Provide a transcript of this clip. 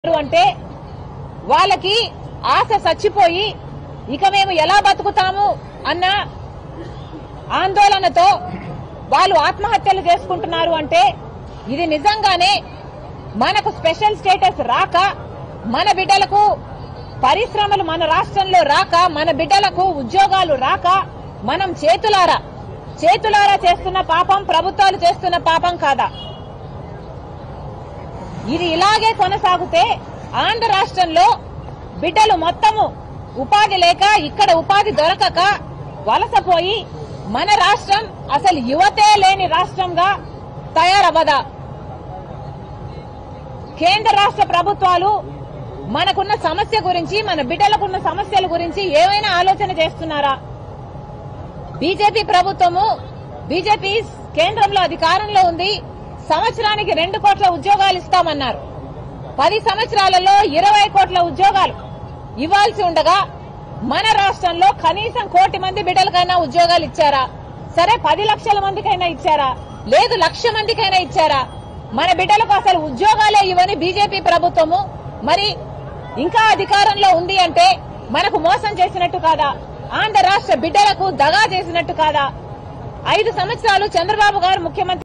ఉన్నారు అంటే వాళ్ళకి ఆశ చచ్చిపోయి ఇక మేము ఎలా బతుకుతాము అన్న ఆందోళనతో వాళ్ళు ఆత్మహత్యలు చేసుకుంటున్నారు అంటే ఇది నిజంగానే మనకు స్పెషల్ స్టేటస్ రాక మన బిడ్డలకు పరిశ్రమలు మన రాష్ట్రంలో రాక మన బిడ్డలకు ఉద్యోగాలు రాక మనం చేతులారా చేతులారా చేస్తున్న పాపం ప్రభుత్వాలు చేస్తున్న పాపం కాదా ఇది ఇలాగే కొనసాగితే ఆంధ్ర రాష్ట్రంలో బిడ్డలు మొత్తము ఉపాధి లేక ఇక్కడ ఉపాధి దొరకక వలసపోయి మన రాష్ట్రం అసలు యువతే లేని రాష్ట్రంగా తయారవ్వదా కేంద్ర రాష్ట్ర ప్రభుత్వాలు మనకున్న సమస్య గురించి మన బిడ్డలకున్న సమస్యల గురించి ఏమైనా ఆలోచన చేస్తున్నారా బీజేపీ ప్రభుత్వము బీజేపీ కేంద్రంలో అధికారంలో ఉంది సంవత్సరానికి రెండు కోట్ల ఉద్యోగాలు ఇస్తామన్నారు పది సంవత్సరాలలో ఇరవై కోట్ల ఉద్యోగాలు ఇవ్వాల్సి ఉండగా మన రాష్ట్రంలో కనీసం కోటి మంది బిడ్డలకైనా ఉద్యోగాలు ఇచ్చారా సరే పది లక్షల మందికైనా ఇచ్చారా లేదు లక్ష మందికైనా ఇచ్చారా మన బిడ్డలకు అసలు ఉద్యోగాలే ఇవ్వని బీజేపీ ప్రభుత్వము మరి ఇంకా అధికారంలో ఉంది అంటే మనకు మోసం చేసినట్టు కాదా ఆంధ్ర రాష్ట్ర బిడ్డలకు దగా చేసినట్టు కాదా ఐదు సంవత్సరాలు చంద్రబాబు గారు ముఖ్యమంత్రి